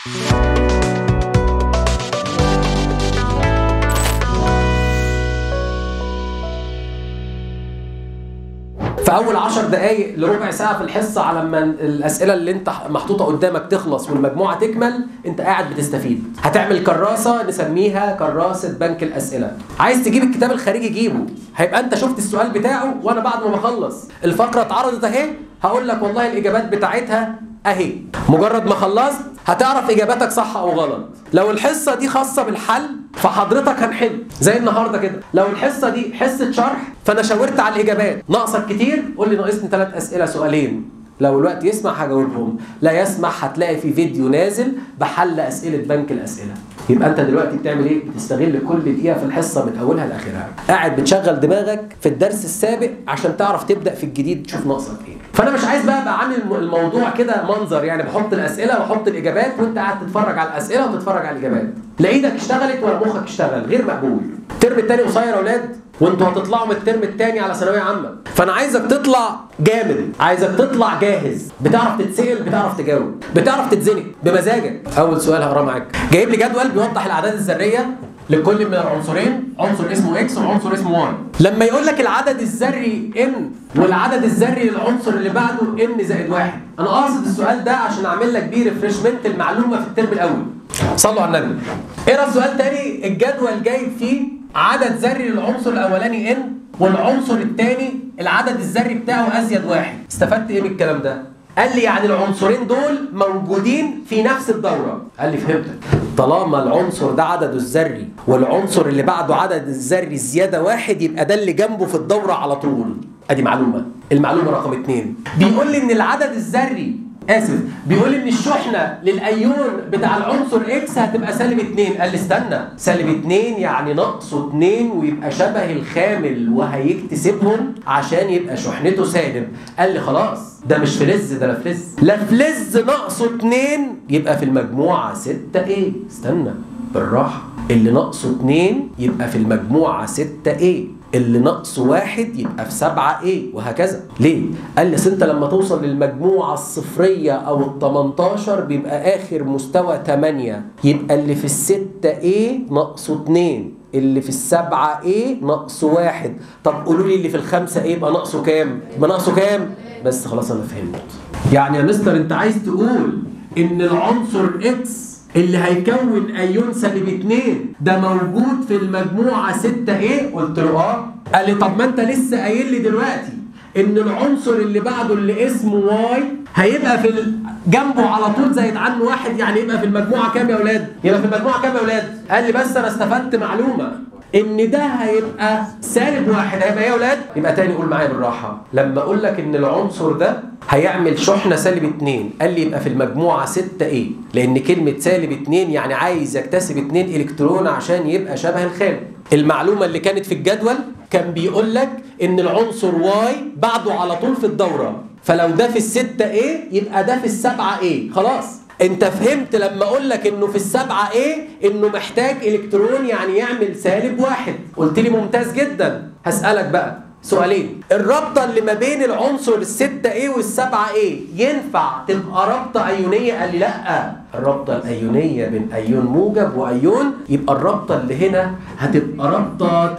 في اول 10 دقائق لربع ساعه في الحصه على ما الاسئله اللي انت محطوطه قدامك تخلص والمجموعه تكمل انت قاعد بتستفيد هتعمل كراسه نسميها كراسه بنك الاسئله عايز تجيب الكتاب الخارجي جيبه هيبقى انت شفت السؤال بتاعه وانا بعد ما بخلص الفقره اتعرضت اهي هقول لك والله الاجابات بتاعتها اهي مجرد ما خلصت هتعرف اجاباتك صح او غلط لو الحصه دي خاصه بالحل فحضرتك هنحل زي النهارده كده لو الحصه دي حصه شرح فانا شاورت على الاجابات ناقصك كتير قول لي ناقصني ثلاث اسئله سؤالين لو الوقت يسمح هجاوبهم لا يسمح هتلاقي في فيديو نازل بحل اسئله بنك الاسئله يبقى انت دلوقتي بتعمل ايه بتستغل كل دقيقه في الحصه من اولها لاخرها قاعد بتشغل دماغك في الدرس السابق عشان تعرف تبدا في الجديد تشوف ناقصك ايه فانا مش عايز بقى ابقى عامل الموضوع كده منظر يعني بحط الاسئله واحط الاجابات وانت قاعد تتفرج على الاسئله وتتفرج على الاجابات لا ايدك اشتغلت ولا مخك اشتغل غير مقبول الترم الثاني قصير يا اولاد وانتوا هتطلعوا من الترم الثاني على ثانويه عامه فانا عايزك تطلع جامد عايزك تطلع جاهز بتعرف تتسال بتعرف تجاوب بتعرف تتزنق بمزاجك اول سؤال هقراه معاك جايب لي جدول بيوضح الاعداد الذريه لكل من العنصرين عنصر اسمه اكس وعنصر اسمه واي لما يقول لك العدد الذري ان والعدد الذري للعنصر اللي بعده ان زائد واحد انا قاصد السؤال ده عشان اعمل لك بيه ريفرشمنت المعلومه في الترم الاول صلوا على النبي اقرا السؤال تاني الجدول جايب فيه عدد ذري للعنصر الاولاني ان والعنصر الثاني العدد الذري بتاعه ازيد واحد استفدت ايه من الكلام ده قال لي يعني العنصرين دول موجودين في نفس الدوره قال لي فهمتك طالما العنصر ده عدده الذري والعنصر اللي بعده عدد الذري زياده واحد يبقى ده اللي جنبه في الدوره على طول ادي معلومه المعلومه رقم اتنين بيقول لي ان العدد الذري اسف بيقول ان الشحنه للايون بتاع العنصر اكس هتبقى سالب 2 قال لي استنى سالب 2 يعني ناقصه 2 ويبقى شبه الخامل وهيكتسبهم عشان يبقى شحنته سالب قال لي خلاص ده مش فلز ده لا فلز لا فلز ناقصه 2 يبقى في المجموعه 6 ايه استنى بالراحه اللي ناقصه 2 يبقى في المجموعه 6 ايه اللي ناقصه واحد يبقى في سبعة ايه وهكذا ليه؟ قال لي انت لما توصل للمجموعة الصفرية او ال 18 بيبقى اخر مستوى 8 يبقى اللي في الستة ايه ناقصه 2 اللي في السبعة ايه ناقصه واحد طب قولوا لي اللي في الخمسة ايه يبقى ناقصه كام؟ يبقى ناقصه كام؟ بس خلاص انا فهمت يعني يا مستر انت عايز تقول ان العنصر اكس اللي هيكون ايون سالب 2 ده موجود في المجموعه 6 ايه؟ قلت له اه قال لي طب ما انت لسه قايل لي دلوقتي ان العنصر اللي بعده اللي اسمه واي هيبقى في جنبه على طول زايد عنه واحد يعني يبقى في المجموعه كام يا اولاد؟ يبقى في المجموعه كام يا اولاد؟ قال لي بس انا استفدت معلومه ان ده هيبقى سالب واحد هيبقى ايه يا اولاد؟ يبقى تاني قول معايا بالراحه لما اقول لك ان العنصر ده هيعمل شحنه سالب 2 قال لي يبقى في المجموعه 6 ايه؟ لان كلمه سالب 2 يعني عايز يكتسب 2 الكترون عشان يبقى شبه الخام. المعلومه اللي كانت في الجدول كان بيقول لك ان العنصر واي بعده على طول في الدوره فلو ده في الستة ايه يبقى ده في السبعة ايه خلاص انت فهمت لما اقول لك انه في السبعة ايه انه محتاج الكترون يعني يعمل سالب واحد قلت لي ممتاز جدا هسألك بقى سؤالين الرابطة اللي ما بين العنصر الستة ايه والسبعة ايه ينفع تبقى رابطة ايونية قال لي لا الرابطة الايونية بين ايون موجب وايون يبقى الرابطة اللي هنا هتبقى رابطة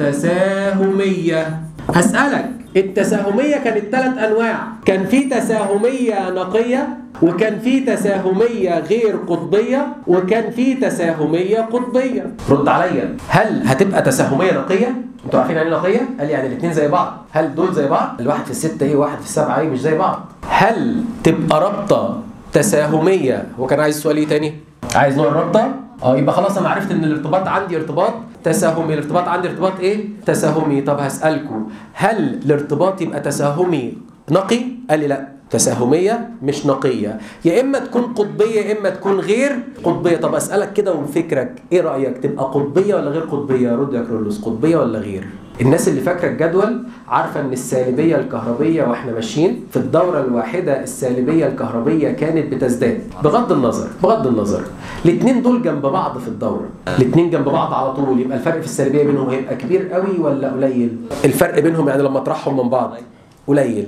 تساهمية هسألك التساهمية كانت ثلاث أنواع كان في تساهمية نقية وكان في تساهمية غير قطبية وكان في تساهمية قطبية رد عليا هل هتبقى تساهمية نقية؟ انتوا عارفين يعني ايه نقية؟ قال لي يعني الاثنين زي بعض هل دول زي بعض؟ الواحد في الستة ايه وواحد في السبعة ايه مش زي بعض هل تبقى رابطة تساهمية هو كان عايز سؤال ايه تاني؟ عايز نوع الرابطة؟ اه يبقى خلاص انا عرفت ان الارتباط عندي ارتباط تساهمي الارتباط عندي ارتباط ايه تساهمي طب هسألكم هل الارتباط يبقى تساهمي نقي قال لي لا تساهمية مش نقية يا إما تكون قطبية يا إما تكون غير قطبية طب أسألك كده وفكرك إيه رأيك تبقى قطبية ولا غير قطبية رد يا كرولوس قطبية ولا غير الناس اللي فاكرة الجدول عارفة إن السالبية الكهربية وإحنا ماشيين في الدورة الواحدة السالبية الكهربية كانت بتزداد بغض النظر بغض النظر الاثنين دول جنب بعض في الدورة الاثنين جنب بعض على طول يبقى الفرق في السالبية بينهم هيبقى كبير قوي ولا قليل الفرق بينهم يعني لما اطرحهم من بعض قليل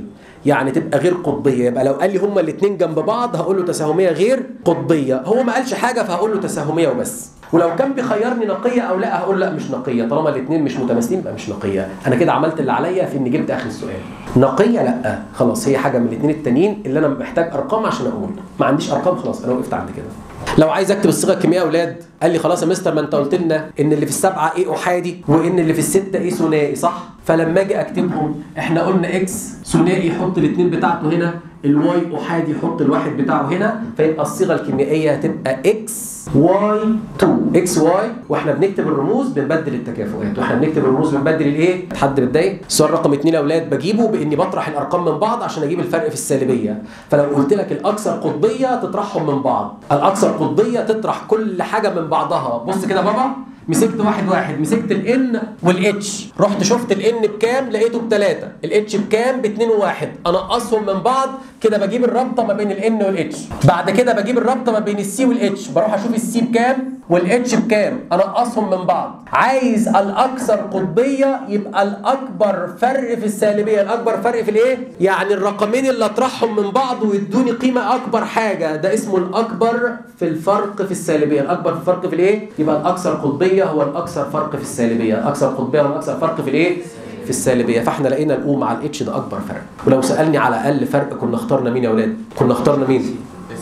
يعني تبقى غير قطبيه يبقى لو قال لي هما الاثنين جنب بعض هقول له تساهميه غير قطبيه هو ما قالش حاجه فهقول له تساهميه وبس ولو كان بيخيرني نقيه او لا هقول لا مش نقيه طالما الاثنين مش متماثلين يبقى مش نقيه انا كده عملت اللي عليا في اني جبت اخر السؤال نقيه لا خلاص هي حاجه من الاثنين التانيين اللي انا محتاج ارقام عشان اقول ما عنديش ارقام خلاص انا وقفت عند كده لو عايز اكتب الصيغه الكيميائيه يا اولاد قال لي خلاص يا مستر ما انت قلت لنا ان اللي في السبعه ايه احادي وان اللي في السته ايه ثنائي صح فلما اجي اكتبهم احنا قلنا اكس ثنائي يحط الاثنين بتاعته هنا الواي احادي يحط الواحد بتاعه هنا فيبقى الصيغه الكيميائيه هتبقى اكس واي 2 اكس واي واحنا بنكتب الرموز بنبدل التكافؤات واحنا بنكتب الرموز بنبدل الايه حد متضايق السؤال رقم 2 يا اولاد بجيبه باني بطرح الارقام من بعض عشان اجيب الفرق في السالبيه فلو قلت لك الاكثر قطبيه تطرحهم من بعض الاكثر قطبيه تطرح كل حاجه من بعضها بص كده بابا مسكت واحد واحد مسكت الان والاتش رحت شفت الان بكام لقيته بثلاثة الاتش بكام باتنين وواحد انقصهم من بعض كده بجيب الرابطه ما بين الان والاتش بعد كده بجيب الرابطه ما بين السي والاتش بروح اشوف السي بكام والاتش بكام انقصهم من بعض عايز الاكثر قطبيه يبقى الاكبر فرق في السالبيه الاكبر فرق في الايه يعني الرقمين اللي اطرحهم من بعض ويدوني قيمه اكبر حاجه ده اسمه الاكبر في الفرق في السالبيه الاكبر في الفرق في الايه يبقى الاكثر قطبيه هو الاكثر فرق في السالبيه الاكثر قطبيه هو الاكثر فرق في الايه في السالبيه فاحنا لقينا الاو مع الاتش ده اكبر فرق ولو سالني على اقل فرق كنا اخترنا مين يا اولاد كنا اخترنا مين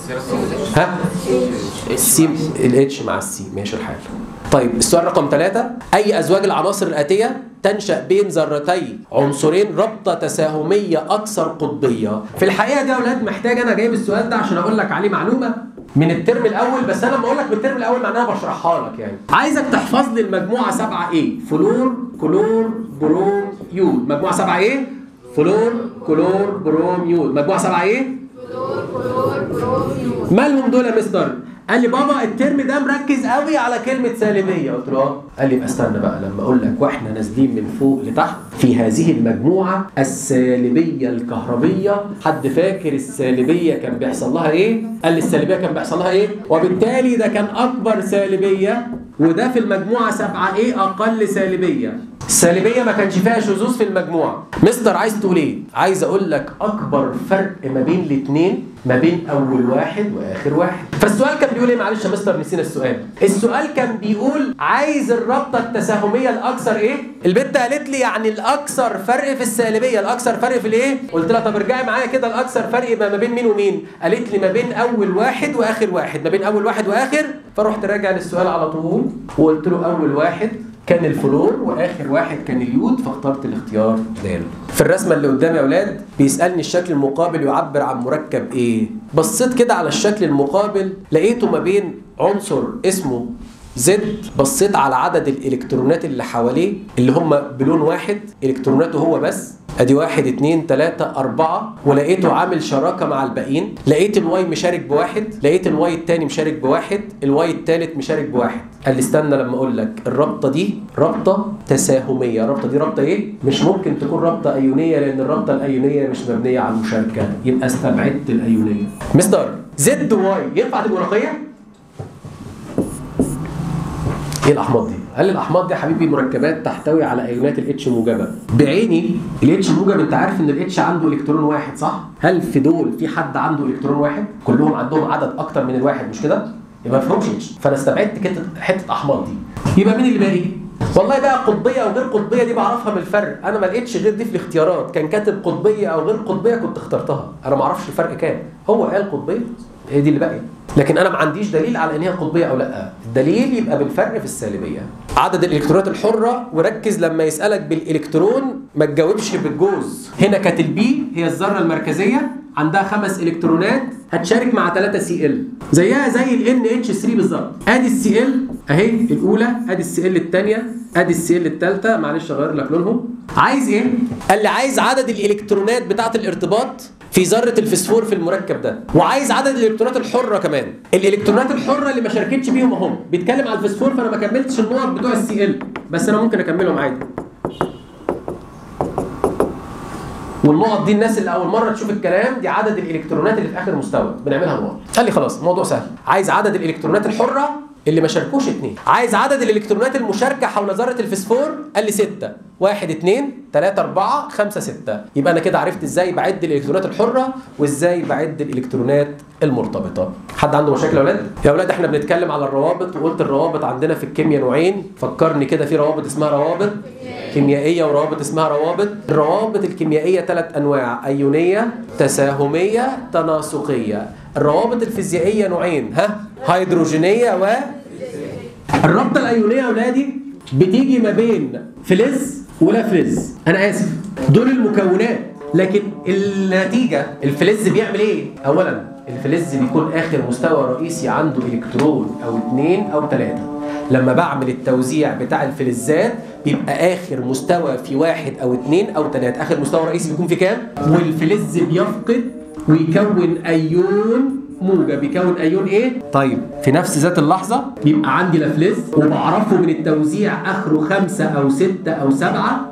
ها السي الاتش مع السي ماشي الحال طيب السؤال رقم ثلاثة أي أزواج العناصر الآتية تنشأ بين ذرتي عنصرين رابطة تساهمية أكثر قطبية في الحقيقة دي يا أولاد محتاج أنا جايب السؤال ده عشان أقول لك عليه معلومة من الترم الأول بس أنا لما أقول لك من الترم الأول معناها بشرحها لك يعني عايزك تحفظ لي المجموعة 7 إيه فلور كلور بروم يود مجموعة 7 إيه فلور كلور بروم يود مجموعة 7 إيه مالهم دول يا مستر؟ قال لي بابا الترم ده مركز قوي على كلمة سالبية قلت له اه قال لي يبقى استنى بقى لما اقول لك واحنا نازلين من فوق لتحت في هذه المجموعة السالبية الكهربية حد فاكر السالبية كان بيحصل لها ايه؟ قال لي السالبية كان بيحصل لها ايه؟ وبالتالي ده كان اكبر سالبية وده في المجموعة سبعة ايه اقل سالبية السالبية ما كانش فيها شذوذ في المجموعة مستر عايز تقول ايه؟ عايز اقول لك اكبر فرق ما بين الاثنين ما بين اول واحد واخر واحد فالسؤال كان بيقول ايه معلش يا مستر نسينا السؤال السؤال كان بيقول عايز الرابطه التساهميه الاكثر ايه البنت قالت لي يعني الاكثر فرق في السالبيه الاكثر فرق في الايه قلت لها طب ارجعي معايا كده الاكثر فرق يبقى ما بين مين ومين قالت لي ما بين اول واحد واخر واحد ما بين اول واحد واخر فرحت راجع للسؤال على طول وقلت له اول واحد كان الفلور واخر واحد كان اليود فاخترت الاختيار د في الرسمه اللي قدامي يا اولاد بيسالني الشكل المقابل يعبر عن مركب ايه بصيت كده على الشكل المقابل لقيته ما بين عنصر اسمه زد بصيت على عدد الالكترونات اللي حواليه اللي هم بلون واحد الكتروناته هو بس ادي واحد اتنين تلاتة اربعة ولقيته عامل شراكة مع الباقيين لقيت الواي مشارك بواحد لقيت الواي التاني مشارك بواحد الواي التالت مشارك بواحد قال لي استنى لما اقول لك الرابطة دي رابطة تساهمية الرابطة دي رابطة ايه؟ مش ممكن تكون رابطة ايونية لان الرابطة الايونية مش مبنية على المشاركة يبقى استبعدت الايونية مستر زد واي ينفع تبقى ورقية؟ ايه الاحماض دي؟ قال لي الاحماض دي يا حبيبي مركبات تحتوي على ايونات الاتش موجبه بعيني الاتش موجب انت عارف ان الاتش عنده الكترون واحد صح هل في دول في حد عنده الكترون واحد كلهم عندهم عدد اكتر من الواحد مش كده يبقى ما فيهمش اتش فانا استبعدت كده حته احماض دي يبقى مين اللي باقي والله بقى قطبيه او غير قطبيه دي بعرفها من الفرق انا ما لقيتش غير دي في الاختيارات كان كاتب قطبيه او غير قطبيه كنت اخترتها انا ما اعرفش الفرق كام هو قال قطبيه هي دي اللي باقيه لكن انا ما عنديش دليل على ان هي قطبيه او لا الدليل يبقى بالفرق في السالبيه عدد الالكترونات الحره وركز لما يسالك بالالكترون ما تجاوبش بالجوز هنا كانت البي هي الذره المركزيه عندها خمس الكترونات هتشارك مع 3 سي ال زيها زي ال اتش 3 بالظبط ادي السي ال اهي الاولى ادي السي ال الثانيه ادي السي ال الثالثه معلش اغير لك لونهم عايز ايه قال لي عايز عدد الالكترونات بتاعه الارتباط في ذره الفسفور في المركب ده وعايز عدد الالكترونات الحره كمان الالكترونات الحره اللي ما شاركتش بيهم اهم بيتكلم على الفسفور فانا ما كملتش النقط بتوع السي ال بس انا ممكن اكملهم عادي والنقط دي الناس اللي اول مره تشوف الكلام دي عدد الالكترونات اللي في اخر مستوى بنعملها نقط قال لي خلاص الموضوع سهل عايز عدد الالكترونات الحره اللي ما شاركوش اتنين عايز عدد الالكترونات المشاركه حول ذره الفسفور قال لي 6 1 2 3 4 5 6 يبقى انا كده عرفت ازاي بعد الالكترونات الحره وازاي بعد الالكترونات المرتبطه حد عنده مشاكل يا اولاد يا اولاد احنا بنتكلم على الروابط وقلت الروابط عندنا في الكيمياء نوعين فكرني كده في روابط اسمها روابط كيميائيه وروابط اسمها روابط الروابط الكيميائيه ثلاث انواع ايونيه تساهميه تناسقيه الروابط الفيزيائيه نوعين ها هيدروجينيه و الرابطه الايونيه يا اولادي بتيجي ما بين فلز ولا فلز انا اسف دول المكونات لكن النتيجه الفلز بيعمل ايه اولا الفلز بيكون اخر مستوى رئيسي عنده الكترون او اثنين او ثلاثه لما بعمل التوزيع بتاع الفلزات بيبقى اخر مستوى في واحد او اثنين او ثلاثه اخر مستوى رئيسي بيكون في كام والفلز بيفقد ويكون ايون موجب بيكون ايون ايه؟ طيب في نفس ذات اللحظة بيبقى عندي لافلز وبعرفه من التوزيع اخره خمسة او ستة او سبعة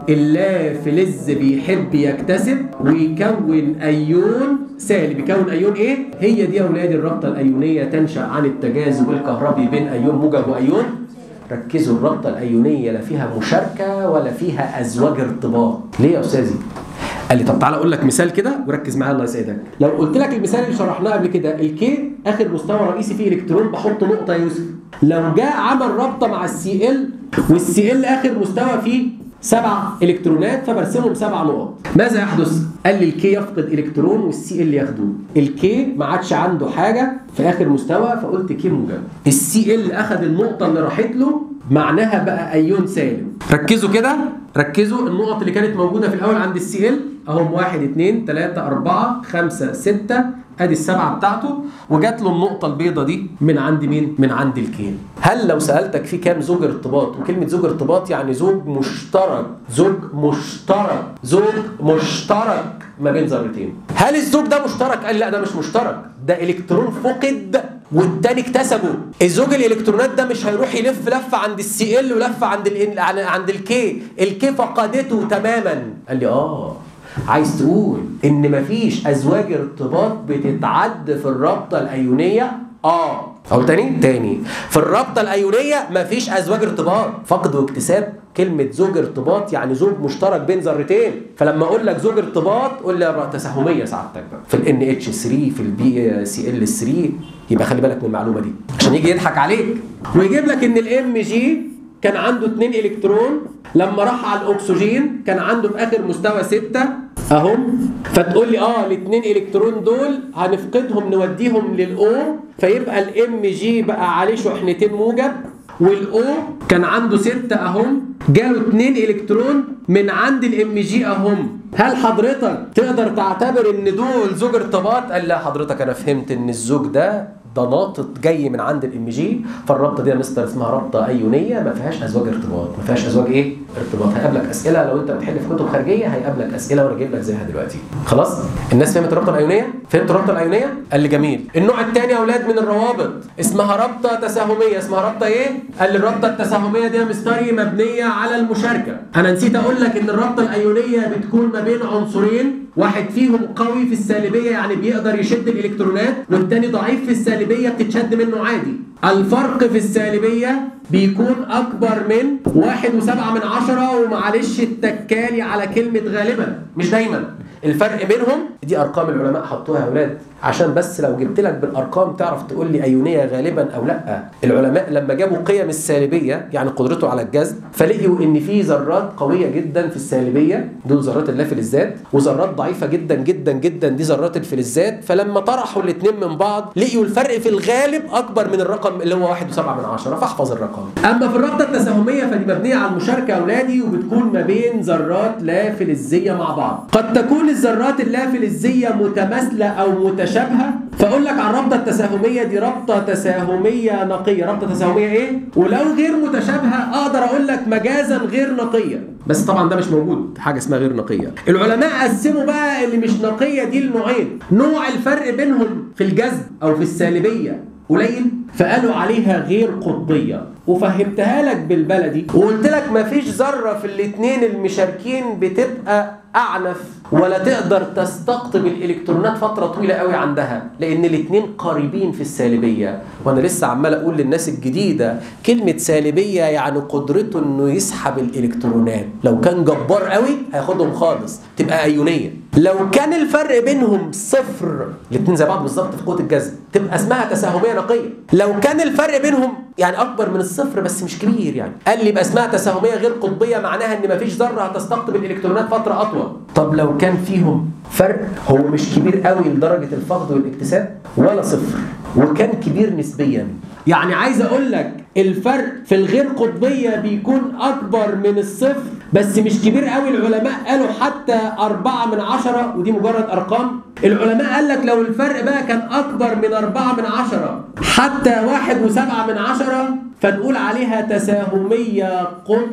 اللافلز بيحب يكتسب ويكون ايون سالب يكون ايون ايه؟ هي دي يا اولاد الرابطة الايونية تنشأ عن التجاذب الكهربي بين ايون موجب وايون ركزوا الرابطة الأيونية لا فيها مشاركة ولا فيها أزواج ارتباط ليه يا أستاذي؟ قال لي طب تعالى اقول لك مثال كده وركز معايا الله يسعدك لو قلت لك المثال اللي شرحناه قبل كده الكي اخر مستوى رئيسي فيه الكترون بحط نقطه يا يوسف لو جاء عمل رابطه مع السي ال والسي ال اخر مستوى فيه سبع الكترونات فبرسمهم سبع نقط ماذا يحدث قال لي الكي يفقد الكترون والسي ال ياخده الكي ما عادش عنده حاجه في اخر مستوى فقلت كي موجب السي ال اخذ النقطه اللي راحت له معناها بقى ايون سالب ركزوا كده ركزوا النقط اللي كانت موجوده في الاول عند السي ال اهم 1 2 3 4 5 6 ادي السبعه بتاعته وجات له النقطه البيضه دي من عند مين من عند الكين هل لو سالتك في كام زوج ارتباط وكلمه زوج ارتباط يعني زوج مشترك زوج مشترك زوج مشترك ما بين ذرتين هل الزوج ده مشترك قال لا ده مش مشترك ده الكترون فقد والتاني اكتسبه الزوج الالكترونات ده مش هيروح يلف لفه عند السي ال ولفه عند ال عند الكي الكي فقدته تماما قال لي اه عايز تقول ان مفيش ازواج ارتباط بتتعد في الرابطه الايونيه اه او تاني تاني في الرابطه الايونيه مفيش ازواج ارتباط فقد واكتساب كلمه زوج ارتباط يعني زوج مشترك بين ذرتين فلما اقول لك زوج ارتباط قول لي تساهميه سعادتك بقى في الان اتش 3 في البي سي ال 3 يبقى خلي بالك من المعلومه دي عشان يجي يضحك عليك ويجيب لك ان الام جي كان عنده 2 الكترون لما راح على الاكسجين كان عنده في اخر مستوى 6 اهم فتقول لي اه الاثنين الكترون دول هنفقدهم نوديهم للاو فيبقى الام جي بقى عليه شحنتين موجب والاو كان عنده 6 اهم جاله 2 الكترون من عند الام جي اهم هل حضرتك تقدر تعتبر ان دول زوج ارتباط قال لا حضرتك انا فهمت ان الزوج ده ده ناطط جاي من عند الام جي فالرابطه دي يا مستر اسمها رابطه ايونيه ما فيهاش ازواج ارتباط ما فيهاش ازواج ايه ارتباط هيقابلك اسئله لو انت بتحل في كتب خارجيه هيقابلك اسئله وانا جايب لك زيها دلوقتي خلاص الناس فهمت الرابطه الايونيه فهمت الرابطه الايونيه قال لي جميل النوع الثاني يا اولاد من الروابط اسمها رابطه تساهميه اسمها رابطه ايه قال لي الرابطه التساهميه دي يا مستري مبنيه على المشاركه انا نسيت اقول لك ان الرابطه الايونيه بتكون ما بين عنصرين واحد فيهم قوي في السالبيه يعني بيقدر يشد الالكترونات والتاني ضعيف في السالبيه بتتشد منه عادي الفرق في السالبيه بيكون اكبر من واحد وسبعة من عشرة ومعلش التكالي على كلمة غالبا مش دايما الفرق بينهم دي ارقام العلماء حطوها يا اولاد عشان بس لو جبت لك بالارقام تعرف تقول لي ايونيه غالبا او لا العلماء لما جابوا قيم السالبيه يعني قدرته على الجذب فلقيوا ان في ذرات قويه جدا في السالبيه دول ذرات اللافلزات وذرات ضعيفه جدا جدا جدا دي ذرات الفلزات فلما طرحوا الاثنين من بعض لقيوا الفرق في الغالب اكبر من الرقم اللي هو 1.7 من عشرة فاحفظ الرقم اما في الرابطه التساهميه فدي مبنيه على المشاركه يا اولادي وبتكون ما بين ذرات لا فلزيه مع بعض قد تكون الذرات اللافلزيه متماثله او متشابهه متشابهه فاقول لك على الرابطه التساهميه دي رابطه تساهميه نقيه رابطه تساهميه ايه ولو غير متشابهه اقدر اقول لك مجازا غير نقيه بس طبعا ده مش موجود حاجه اسمها غير نقيه العلماء قسموا بقى اللي مش نقيه دي لنوعين نوع الفرق بينهم في الجذب او في السالبيه قليل فقالوا عليها غير قطبيه وفهمتها لك بالبلدي وقلت لك مفيش ذره في الاثنين المشاركين بتبقى اعنف ولا تقدر تستقطب الالكترونات فتره طويله قوي عندها لان لان الاثنين قريبين في السالبيه وانا لسه عمال اقول للناس الجديده كلمه سالبيه يعني قدرته انه يسحب الالكترونات لو كان جبار قوي هياخدهم خالص تبقى ايونيه لو كان الفرق بينهم صفر الاثنين زي بعض بالظبط في قوه الجذب تبقى اسمها تساهميه نقيه لو كان الفرق بينهم يعني اكبر من الصفر بس مش كبير يعني قال لي يبقى اسمها تساهميه غير قطبيه معناها ان مفيش ذره هتستقطب الالكترونات فتره اطول طب لو كان فيهم فرق هو مش كبير قوي لدرجه الفقد والاكتساب ولا صفر وكان كبير نسبيا يعني عايز اقول لك الفرق في الغير قطبيه بيكون اكبر من الصفر بس مش كبير قوي العلماء قالوا حتى أربعة من عشرة ودي مجرد أرقام العلماء قال لك لو الفرق بقى كان أكبر من أربعة من عشرة حتى واحد وسبعة من عشرة فنقول عليها تساهمية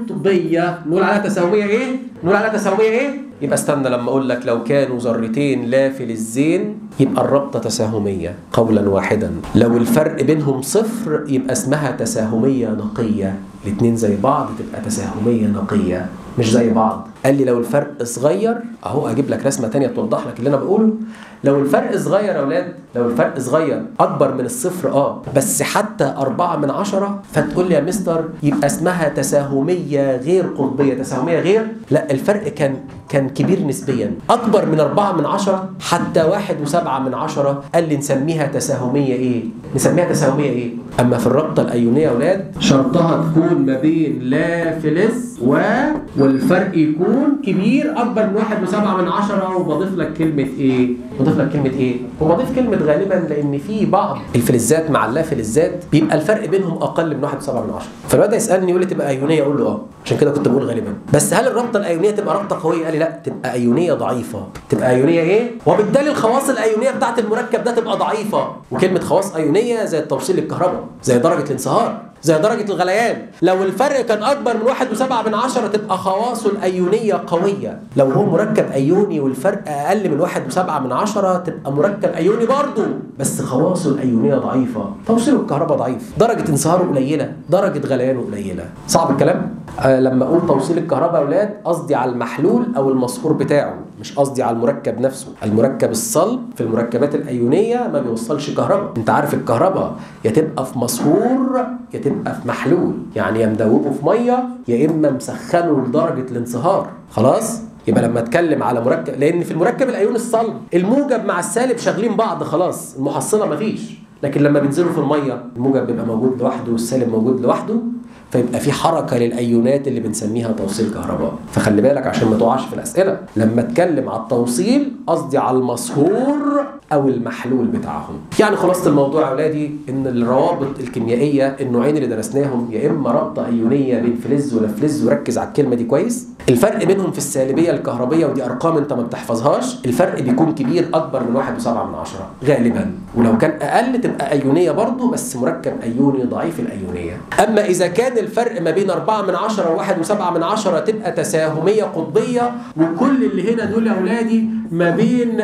قطبية نقول عليها تساهمية إيه؟ نقول عليها تساهمية إيه؟ يبقى استنى لما أقول لك لو كانوا ذرتين لا فلزين يبقى الرابطة تساهمية قولا واحدا لو الفرق بينهم صفر يبقى اسمها تساهمية نقية الاتنين زي بعض تبقى تساهمية نقية مش زي بعض قال لي لو الفرق صغير اهو اجيب لك رسمه تانية توضح لك اللي انا بقوله لو الفرق صغير يا اولاد لو الفرق صغير اكبر من الصفر اه بس حتى أربعة من عشرة فتقول لي يا مستر يبقى اسمها تساهميه غير قطبيه تساهميه غير لا الفرق كان كان كبير نسبيا اكبر من أربعة من عشرة حتى واحد وسبعة من عشرة قال لي نسميها تساهميه ايه نسميها تساهميه ايه اما في الرابطه الايونيه يا اولاد شرطها تكون ما بين لا فلز و والفرق يكون كبير اكبر من واحد وسبعة من عشرة وبضيف لك كلمه ايه بضيف لك كلمه ايه وبضيف كلمه غالبا لان في بعض الفلزات مع اللا فلزات بيبقى الفرق بينهم اقل من واحد وسبعة من عشرة فالواد يسالني يقول لي تبقى ايونيه اقول له اه عشان كده كنت بقول غالبا بس هل الرابطه الايونيه تبقى رابطه قويه قال لي لا تبقى ايونيه ضعيفه تبقى ايونيه ايه وبالتالي الخواص الايونيه بتاعت المركب ده تبقى ضعيفه وكلمه خواص ايونيه زي التوصيل للكهرباء زي درجه الانصهار زي درجة الغليان لو الفرق كان أكبر من واحد وسبعة من عشرة تبقى خواصه الأيونية قوية لو هو مركب أيوني والفرق أقل من واحد وسبعة من عشرة تبقى مركب أيوني برضه بس خواصه الأيونية ضعيفة توصيله الكهرباء ضعيف درجة انصهاره قليلة درجة غليانه قليلة صعب الكلام؟ آه لما أقول توصيل الكهرباء يا أولاد قصدي على المحلول أو المصهور بتاعه مش قصدي على المركب نفسه المركب الصلب في المركبات الأيونية ما بيوصلش كهرباء أنت عارف الكهرباء يا تبقى في مصهور يا تبقى في محلول يعني يا مدوبه في ميه يا اما مسخنه لدرجه الانصهار خلاص يبقى لما اتكلم على مركب لان في المركب الايون الصلب الموجب مع السالب شغالين بعض خلاص المحصله مفيش لكن لما بينزلوا في الميه الموجب بيبقى موجود لوحده والسالب موجود لوحده فيبقى في حركه للايونات اللي بنسميها توصيل كهرباء فخلي بالك عشان ما تقعش في الاسئله لما اتكلم على التوصيل قصدي على المصهور او المحلول بتاعهم يعني خلاصه الموضوع يا اولادي ان الروابط الكيميائيه النوعين اللي درسناهم يا اما رابطه ايونيه بين فلز ولا فلز وركز على الكلمه دي كويس الفرق بينهم في السالبيه الكهربيه ودي ارقام انت ما بتحفظهاش الفرق بيكون كبير اكبر من واحد وسبعة من عشرة غالبا ولو كان اقل تبقى ايونيه برضه بس مركب ايوني ضعيف الايونيه اما اذا كان الفرق ما بين أربعة من عشرة وواحد وسبعة من عشرة تبقى تساهميه قطبيه وكل اللي هنا دول يا اولادي ما بين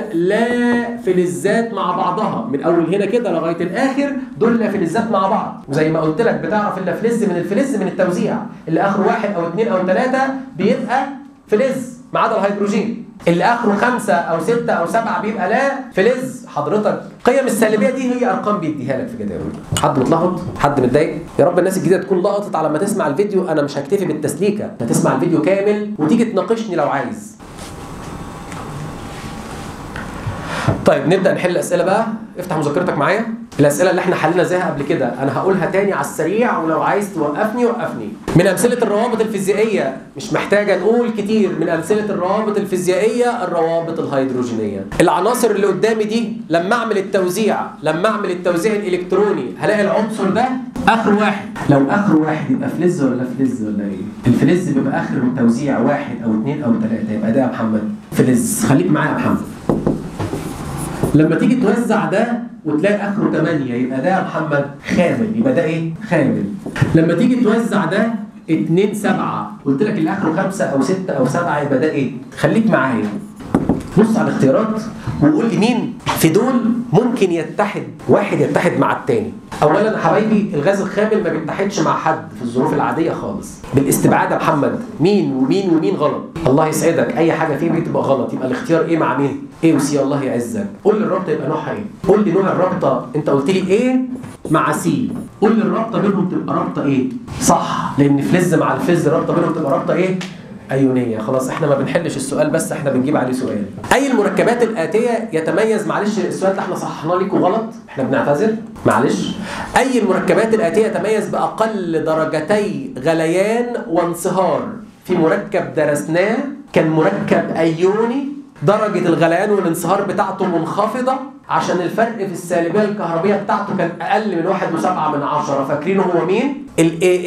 لا فلزات مع بعضها من اول هنا كده لغايه الاخر دول لا فلزات مع بعض وزي ما قلت لك بتعرف اللافلز من الفلز من التوزيع اللي اخره واحد او اثنين او ثلاثه بيبقى فلز ما عدا الهيدروجين اللي اخره خمسة او ستة او سبعة بيبقى لا فلز حضرتك قيم السالبيه دي هي ارقام بيديها لك في جداول حد متلخبط حد متضايق يا رب الناس الجديده تكون لقطت على ما تسمع الفيديو انا مش هكتفي بالتسليكه هتسمع الفيديو كامل وتيجي تناقشني لو عايز طيب نبدا نحل الاسئله بقى افتح مذكرتك معايا الاسئله اللي احنا حلينا زيها قبل كده انا هقولها تاني على السريع ولو عايز توقفني وقفني من امثله الروابط الفيزيائيه مش محتاجه نقول كتير من امثله الروابط الفيزيائيه الروابط الهيدروجينيه العناصر اللي قدامي دي لما اعمل التوزيع لما اعمل التوزيع الالكتروني هلاقي العنصر ده اخر واحد لو اخر واحد يبقى فلز ولا فلز ولا ايه الفلز بيبقى اخر التوزيع واحد او اثنين او ثلاثه يبقى ده يا محمد فلز خليك معايا يا محمد لما تيجي توزع ده وتلاقي اخره 8 يبقى ده يا محمد خامل يبقى ده ايه؟ خامل لما تيجي توزع ده 2 7 قلت لك اللي اخره 5 او 6 او 7 يبقى ده ايه؟ خليك معايا بص على الاختيارات وقول لي مين في دول ممكن يتحد واحد يتحد مع التاني اولا يا حبايبي الغاز الخامل ما بيتحدش مع حد في الظروف العاديه خالص بالاستبعاد يا محمد مين ومين ومين غلط الله يسعدك اي حاجه فيه بتبقى غلط يبقى الاختيار ايه مع مين ايه وسي الله يعزك قول لي الرابطه يبقى نوعها ايه قول لي نوع الرابطه انت قلت لي ايه مع سي قول لي الرابطه بينهم تبقى رابطه ايه صح لان فلز مع الفلز الرابطه بينهم تبقى رابطه ايه ايونيه خلاص احنا ما بنحلش السؤال بس احنا بنجيب عليه سؤال اي المركبات الاتيه يتميز معلش السؤال ده احنا صححناه لكم غلط احنا بنعتذر معلش اي المركبات الاتيه يتميز باقل درجتي غليان وانصهار في مركب درسناه كان مركب ايوني درجة الغليان والانصهار بتاعته منخفضة عشان الفرق في السالبية الكهربية بتاعته كان أقل من واحد وسبعة من عشرة فاكرينه هو مين؟ ال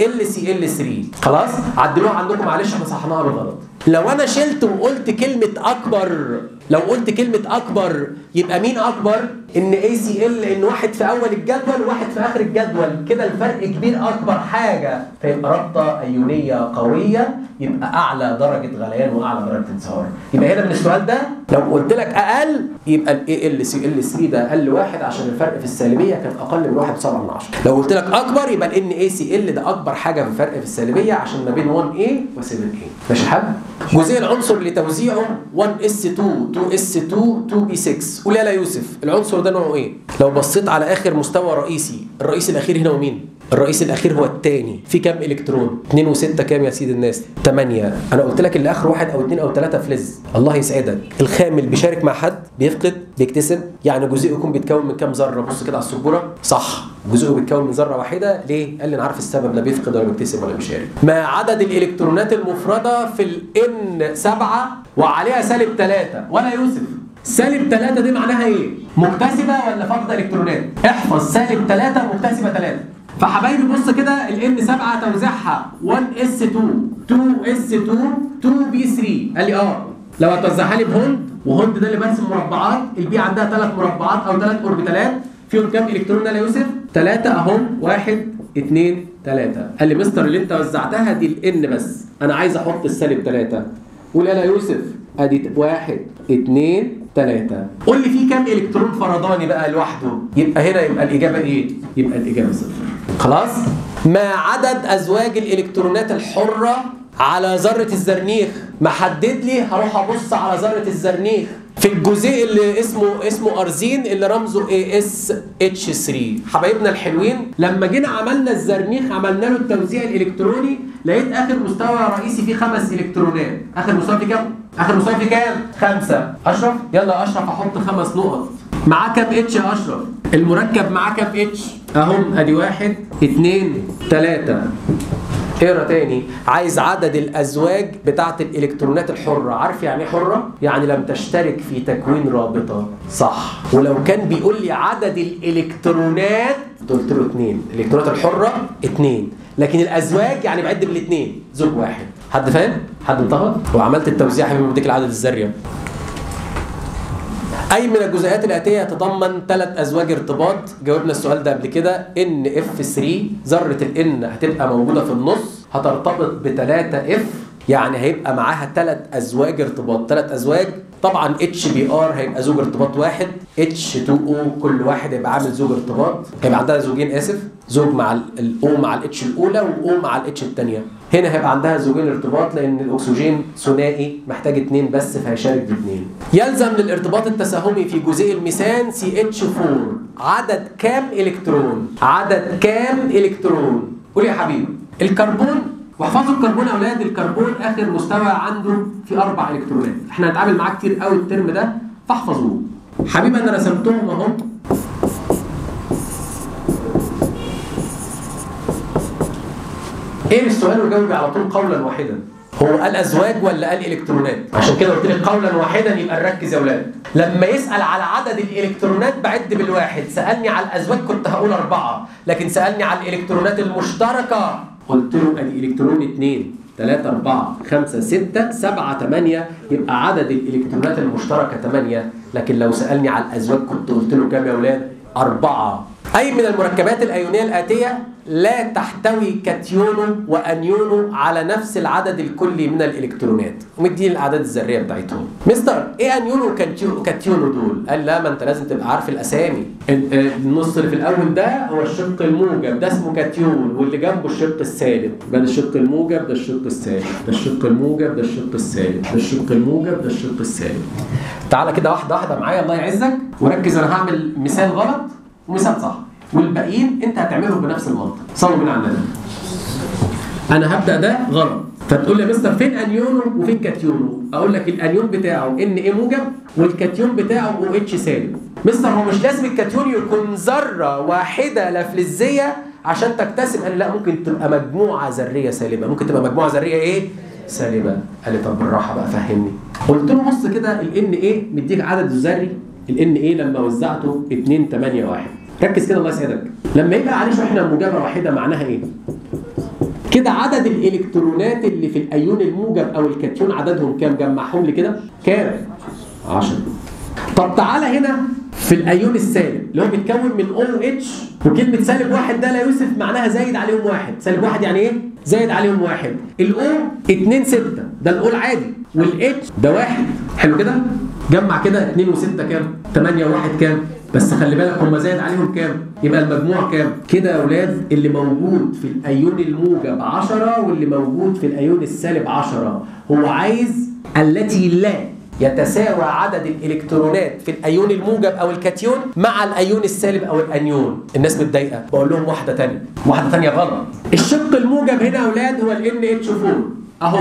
ALCl3 خلاص؟ عدلوها عندكم معلش احنا صحناها بالغلط لو أنا شلت وقلت كلمة أكبر لو قلت كلمة أكبر يبقى مين أكبر؟ إن ACL إن واحد في أول الجدول وواحد في آخر الجدول كده الفرق كبير أكبر حاجة فيبقى رابطة أيونية قوية يبقى أعلى درجة غليان وأعلى درجة انصهار يبقى هنا من السؤال ده لو قلت لك أقل يبقى ال ALCl3 ده أقل واحد عشان الفرق في السالبية كانت أقل من 1.7 من 10 لو قلت لك أكبر يبقى ال NaCl ده أكبر حاجة في الفرق في السالبية عشان ما بين 1A و 7A ماشي الحال؟ جزيء العنصر لتوزيعه 1s2 2s2 2b6 قول يلا يوسف العنصر ده نوعه ايه لو بصيت على اخر مستوى رئيسي الرئيس الاخير هنا هو مين الرئيس الاخير هو الثاني في كام الكترون 2 و6 كام يا سيد الناس 8 انا قلت لك اللي اخر واحد او اثنين او ثلاثه فلز الله يسعدك الخامل بيشارك مع حد بيفقد بيكتسب يعني جزيء يكون بيتكون من كام ذره بص كده على السبوره صح جزيء بيتكون من ذره واحده ليه قال لي انا عارف السبب لا بيفقد ولا بيكتسب ولا بيشارك ما عدد الالكترونات المفرده في الان 7 وعليها سالب 3 ولا يوسف سالب 3 دي معناها ايه مكتسبه ولا فاقده الكترونات احفظ سالب 3 مكتسبه 3 فحبايبي بص كده ال N 7 توزيعها 1s2 2s2 2b3 قال لي اه لو هتوزعها لي بهوند وهوند ده اللي برسم مربعات البي عندها ثلاث مربعات او ثلاث اوربيتالات فيهم كام الكترون ده يا يوسف؟ ثلاثة اهم واحد اثنين ثلاثة قال لي مستر اللي انت وزعتها دي الان بس انا عايز احط السالب ثلاثة قول يلا يا يوسف ادي واحد اثنين ثلاثة قول لي في كام الكترون فرداني بقى لوحده يبقى هنا يبقى الاجابة ايه؟ يبقى الاجابة صفر خلاص؟ ما عدد ازواج الالكترونات الحرة على ذرة الزرنيخ محدد لي هروح ابص على ذرة الزرنيخ في الجزيء اللي اسمه اسمه ارزين اللي رمزه اي اس اتش 3 حبايبنا الحلوين لما جينا عملنا الزرنيخ عملنا له التوزيع الالكتروني لقيت اخر مستوى رئيسي فيه خمس الكترونات اخر مستوى فيه كام اخر مستوى فيه كام خمسه اشرف يلا يا اشرف احط خمس نقط معاه كام اتش يا اشرف المركب معاه كام اتش اهم ادي واحد اتنين تلاته اقرا تاني عايز عدد الازواج بتاعه الالكترونات الحره عارف يعني ايه حره يعني لم تشترك في تكوين رابطه صح ولو كان بيقول لي عدد الالكترونات قلت له اثنين الالكترونات الحره اثنين لكن الازواج يعني بعد بالاثنين زوج واحد حد فاهم حد انتهى وعملت التوزيع يا حبيبي بديك العدد الذري أي من الجزيئات الآتية يتضمن ثلاث أزواج ارتباط؟ جاوبنا السؤال ده قبل كده ان اف 3 ذرة الان هتبقى موجودة في النص هترتبط ب 3 اف يعني هيبقى معاها ثلاث أزواج ارتباط، ثلاث أزواج طبعا اتش بي ار هيبقى زوج ارتباط واحد اتش 2 او كل واحد هيبقى عامل زوج ارتباط هيبقى عندها زوجين اسف زوج مع الاو مع الاتش الاولى واو مع الاتش الثانيه هنا هيبقى عندها زوجين ارتباط لان الاكسجين ثنائي محتاج اثنين بس فهيشارك باثنين يلزم للارتباط التساهمي في جزيء الميثان سي اتش 4 عدد كام الكترون عدد كام الكترون قول يا حبيبي الكربون واحفظوا الكربون يا اولاد الكربون اخر مستوى عنده في اربع الكترونات احنا هنتعامل معاه كتير قوي الترم ده فاحفظوه حبيبي انا رسمتهم اهو ايه السؤال وجاوبي على طول قولا واحدا هو قال ازواج ولا قال الكترونات عشان كده قلت لك قولا واحدا يبقى نركز يا اولاد لما يسال على عدد الالكترونات بعد بالواحد سالني على الازواج كنت هقول اربعه لكن سالني على الالكترونات المشتركه قلت له ادي الكترون اثنين 3 4 5 6 7 8 يبقى عدد الالكترونات المشتركه 8 لكن لو سالني على الازواج كنت قلت له كام يا اولاد؟ أربعة أي من المركبات الأيونية الآتية لا تحتوي كاتيونه وانيونه على نفس العدد الكلي من الالكترونات ومدين الاعداد الذريه بتاعتهم مستر ايه انيونه وكاتيونه دول قال لا ما انت لازم تبقى عارف الاسامي النص اللي في الاول ده هو الشق الموجب ده اسمه كاتيون واللي جنبه الشق السالب يبقى ده الشق الموجب ده الشق السالب ده الشق الموجب ده الشق السالب ده الشق الموجب ده الشق السالب تعالى كده واحده واحده معايا الله يعزك وركز انا هعمل مثال غلط ومثال صح والباقيين انت هتعملهم بنفس المنطق صلوا بينا على النبي انا هبدا ده غلط فتقول لي يا مستر فين انيونه وفين كاتيونه اقول لك الانيون بتاعه ان ايه موجب والكاتيون بتاعه او اتش سالب مستر هو مش لازم الكاتيون يكون ذره واحده لافلزيه عشان تكتسب قال لا ممكن تبقى مجموعه ذريه سالبه ممكن تبقى مجموعه ذريه ايه سالبه قال لي طب بالراحه بقى فهمني قلت له بص كده الان ايه مديك عدد الذري الان ايه لما وزعته 2 8 1 ركز كده الله يسعدك لما يبقى عليه شحنه موجبه واحده معناها ايه كده عدد الالكترونات اللي في الايون الموجب او الكاتيون عددهم كام جمعهم لي كده كام 10 طب تعالى هنا في الايون السالب اللي هو بيتكون من او اتش وكلمه سالب واحد ده لا يوسف معناها زايد عليهم واحد سالب واحد يعني ايه زايد عليهم واحد الاو 2 6 ده الاو العادي والاتش ده واحد حلو كده جمع كده 2 و6 كام 8 و1 كام بس خلي بالك هم زايد عليهم كام يبقى المجموع كام كده يا اولاد اللي موجود في الايون الموجب 10 واللي موجود في الايون السالب 10 هو عايز التي لا يتساوى عدد الالكترونات في الايون الموجب او الكاتيون مع الايون السالب او الانيون الناس متضايقه بقول لهم واحده ثانيه واحده ثانيه غلط الشق الموجب هنا يا اولاد هو ال اتش 4 اهو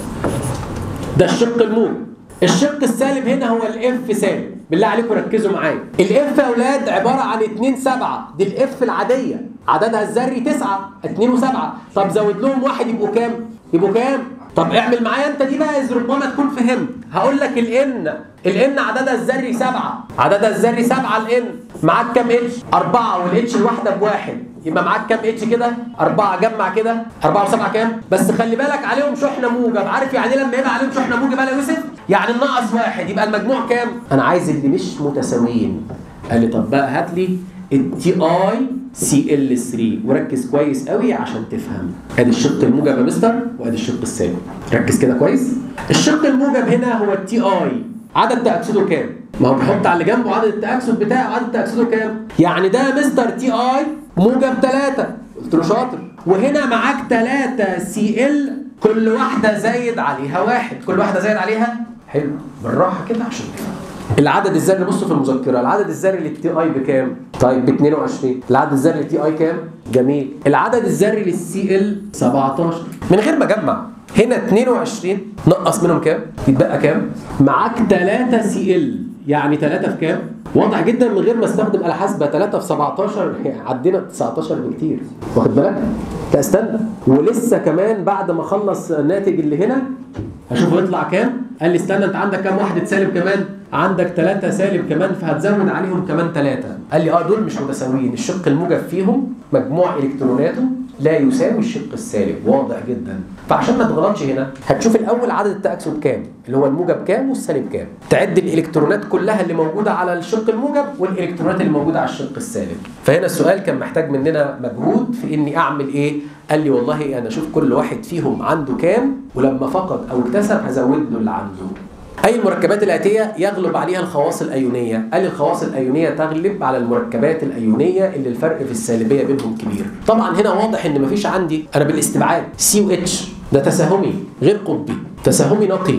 ده الشق الموجب الشق السالب هنا هو الاف سالب بالله عليكم ركزوا معايا الاف يا اولاد عباره عن 2 7 دي الاف العاديه عددها الذري 9 2 و7 طب زود لهم واحد يبقوا كام يبقوا كام طب اعمل معايا انت دي بقى اذا ربما تكون فهمت هقول لك الان الان عددها الذري 7 عددها الذري 7 الان معاك كام اتش 4 والاتش الواحده بواحد يبقى معاك كام اتش كده 4 جمع كده 4 و7 كام بس خلي بالك عليهم شحنه موجب عارف يعني لما يبقى عليهم شحنه موجب يا يوسف يعني الناقص واحد يبقى المجموع كام انا عايز اللي مش متساويين قال لي طب بقى هات لي التي اي سي ال 3 وركز كويس قوي عشان تفهم ادي الشق الموجب يا مستر وادي الشق السالب ركز كده كويس الشق الموجب هنا هو التي اي عدد تاكسده كام ما هو بيحط على اللي جنبه عدد التاكسد بتاعه عدد تاكسده كام يعني ده مستر تي اي موجب 3 قلت له شاطر وهنا معاك 3 سي ال كل واحده زايد عليها واحد كل واحده زايد عليها حلو بالراحه كده عشان تفهم العدد الذري بصوا في المذكره العدد الذري للتي اي بكام طيب ب 22 العدد الذري للتي اي كام جميل العدد الذري للسي ال 17 من غير ما اجمع هنا 22 نقص منهم كام يتبقى كام معاك 3 سي ال يعني 3 في كام واضح جدا من غير ما استخدم آلة حاسبة 3 في 17 يعني عدينا 19 بكتير واخد بالك؟ لا استنى ولسه كمان بعد ما اخلص الناتج اللي هنا هشوفه يطلع كام؟ قال لي استنى انت عندك كام واحد سالب كمان؟ عندك ثلاثة سالب كمان فهتزود عليهم كمان ثلاثة قال لي اه دول مش متساويين الشق الموجب فيهم مجموع الكتروناته لا يساوي الشق السالب واضح جدا فعشان ما تغلطش هنا هتشوف الاول عدد التاكسد كام اللي هو الموجب كام والسالب كام تعد الالكترونات كلها اللي موجوده على الشق الموجب والالكترونات اللي موجوده على الشق السالب فهنا السؤال كان محتاج مننا مجهود في اني اعمل ايه قال لي والله انا اشوف كل واحد فيهم عنده كام ولما فقد او اكتسب هزود له اللي عنده أي المركبات الآتية يغلب عليها الخواص الأيونية؟ قال الخواص الأيونية تغلب على المركبات الأيونية اللي الفرق في السالبية بينهم كبير. طبعا هنا واضح إن مفيش عندي أنا بالاستبعاد سي و اتش ده تساهمي غير قطبي، تساهمي نقي.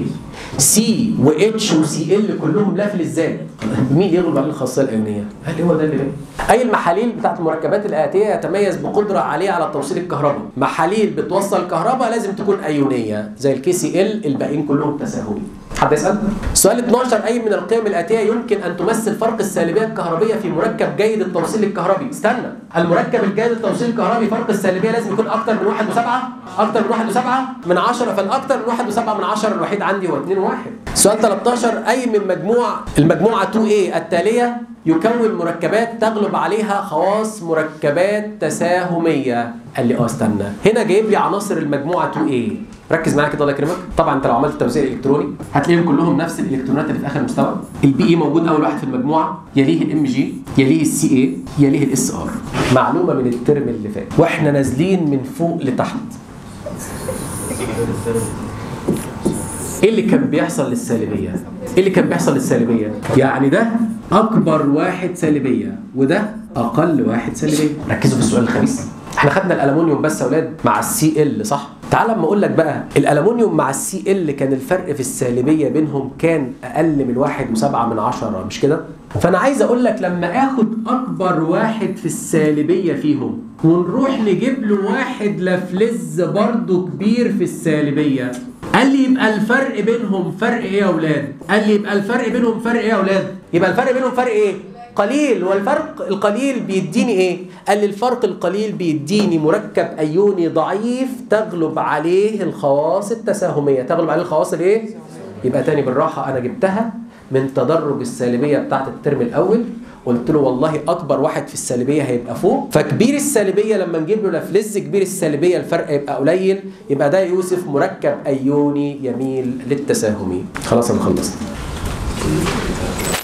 سي و اتش وسي ال كلهم لا فلزات. مين يغلب على الخاصية الأيونية؟ هل هو ده اللي بين؟ أي المحاليل بتاعت المركبات الآتية يتميز بقدرة عالية على توصيل الكهرباء. محاليل بتوصل كهرباء لازم تكون أيونية زي الكي سي ال الباقيين كلهم تساهمي. حد يسأل؟ سؤال 12 أي من القيم الآتية يمكن أن تمثل فرق السالبية الكهربية في مركب جيد التوصيل الكهربي؟ استنى، المركب الجيد التوصيل الكهربي فرق السالبية لازم يكون أكتر من 1 و7 أكتر من 1 و7 من 10 فالأكتر من 1 و7 من 10 الوحيد عندي هو 2 و1 سؤال 13 أي من مجموع المجموعة 2A التالية يكون مركبات تغلب عليها خواص مركبات تساهميه قال لي اه استنى هنا جايب لي عناصر المجموعه 2 a ركز معايا كده الله يكرمك طبعا انت لو عملت توزيع الكتروني هتلاقيهم كلهم نفس الالكترونات اللي في اخر مستوى البي اي موجود اول واحد في المجموعه يليه الام جي يليه السي اي يليه الاس ار معلومه من الترم اللي فات واحنا نازلين من فوق لتحت ايه اللي كان بيحصل للسالبيه؟ ايه اللي كان بيحصل للسالبيه؟ يعني ده اكبر واحد سالبيه وده اقل واحد سالبيه ركزوا في السؤال الخبيث احنا خدنا الالومنيوم بس يا اولاد مع السي ال صح؟ تعال اما اقول لك بقى الالومنيوم مع السي ال كان الفرق في السالبيه بينهم كان اقل من واحد وسبعة من عشرة مش كده؟ فانا عايز اقول لك لما اخد اكبر واحد في السالبيه فيهم ونروح نجيب له واحد لفلز برضه كبير في السالبيه قال لي يبقى الفرق بينهم فرق ايه يا اولاد؟ قال لي يبقى الفرق بينهم فرق ايه يا اولاد؟ يبقى الفرق بينهم فرق ايه؟ قليل والفرق القليل بيديني ايه؟ قال لي الفرق القليل بيديني مركب ايوني ضعيف تغلب عليه الخواص التساهميه، تغلب عليه الخواص الايه؟ يبقى تاني بالراحه انا جبتها من تدرج السالبيه بتاعت الترم الاول قلت له والله اكبر واحد في السالبيه هيبقى فوق فكبير السالبيه لما نجيب له لفلز كبير السالبيه الفرق يبقى قليل يبقى ده يوصف مركب ايوني يميل للتساهمي خلاص انا خلصت